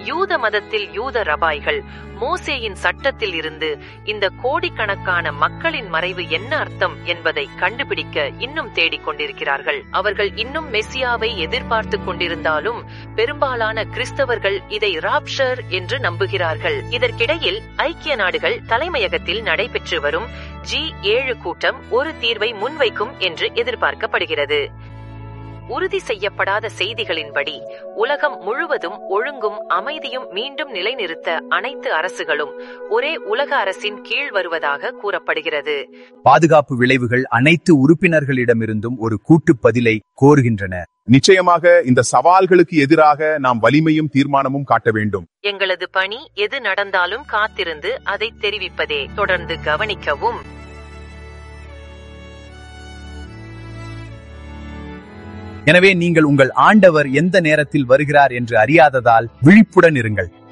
யூத மதத்தில் யூத ரபாய்கள் மோசேயின் சட்டத்தில் இருந்து இந்த கோடிக்கணக்கான மக்களின் மறைவு என்ன அர்த்தம் என்பதை கண்டுபிடிக்க இன்னும் தேடிக் கொண்டிருக்கிறார்கள் அவர்கள் இன்னும் மெஸ்ஸியாவை எதிர்பார்த்து கொண்டிருந்தாலும் பெரும்பாலான கிறிஸ்தவர்கள் இதை ராப்ஷர் என்று நம்புகிறார்கள் இதற்கிடையில் ஐக்கிய நாடுகள் தலைமையகத்தில் நடைபெற்று வரும் ஜி ஏழு கூட்டம் ஒரு தீர்வை முன்வைக்கும் என்று எதிர்பார்க்கப்படுகிறது உறுதி செய்யப்படாத செய்திகளின்படி உலகம் முழுவதும் ஒழுங்கும் அமைதியும் மீண்டும் நிலைநிறுத்த அனைத்து அரசுகளும் ஒரே உலக அரசின் கீழ் வருவதாக கூறப்படுகிறது பாதுகாப்பு விளைவுகள் அனைத்து உறுப்பினர்களிடமிருந்தும் ஒரு கூட்டு பதிலை கோருகின்றன நிச்சயமாக இந்த சவால்களுக்கு எதிராக நாம் வலிமையும் தீர்மானமும் காட்ட வேண்டும் எங்களது பணி எது நடந்தாலும் காத்திருந்து அதை தெரிவிப்பதே தொடர்ந்து கவனிக்கவும் எனவே நீங்கள் உங்கள் ஆண்டவர் எந்த நேரத்தில் வருகிறார் என்று அறியாததால் விழிப்புடன் இருங்கள்